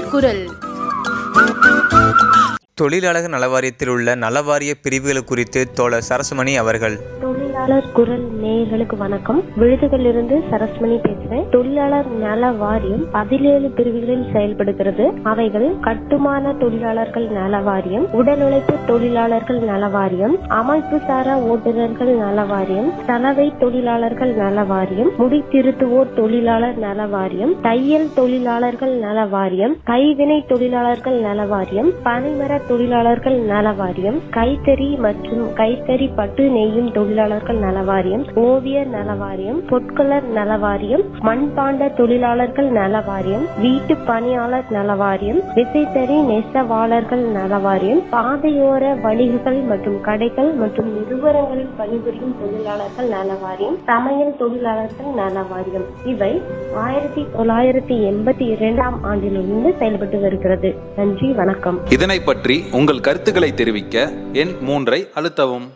குரல் தொழிலாளர் நலவாரியத்தில் உள்ள நலவாரிய பிரிவுகள் குறித்து தோழர் சரசுமணி அவர்கள் தொழிலாளர் குரல் நேயர்களுக்கு வணக்கம் விழுதுகளிலிருந்து சரஸ்மணி பேசுறேன் தொழிலாளர் நல வாரியம் பதினேழு பிரிவுகளில் செயல்படுகிறது அவைகள் கட்டுமான தொழிலாளர்கள் நல வாரியம் உடல் உழைப்பு தொழிலாளர்கள் நல வாரியம் அமைப்பு சாரா ஓட்டுநர்கள் நல வாரியம் சலவை தொழிலாளர்கள் நல வாரியம் முடித்திருத்துவோர் தொழிலாளர் நல வாரியம் தையல் தொழிலாளர்கள் நல வாரியம் கைவினை தொழிலாளர்கள் நல வாரியம் பனைமர தொழிலாளர்கள் நல வாரியம் கைத்தறி மற்றும் கைத்தறி பட்டு நெய்யும் தொழிலாளர்கள் நல வாரியம் ஓவியர் நல வாரியம் பொற்கொளர் நல வாரியம் மண்பாண்ட தொழிலாளர்கள் நல வாரியம் வீட்டு பணியாளர் நல வாரியம் விசைத்தறி நெசவாளர்கள் நல வாரியம் பாதையோர வணிகர்கள் மற்றும் கடைகள் மற்றும் நிறுவனங்களில் பணிபுரியும் தொழிலாளர்கள் நல வாரியம் சமையல் தொழிலாளர்கள் நல வாரியம் இவை ஆயிரத்தி தொள்ளாயிரத்தி எண்பத்தி இரண்டாம் ஆண்டிலிருந்து செயல்பட்டு வருகிறது நன்றி வணக்கம் இதனை பற்றி உங்கள் கருத்துக்களை தெரிவிக்க எண் மூன்றை அழுத்தவும்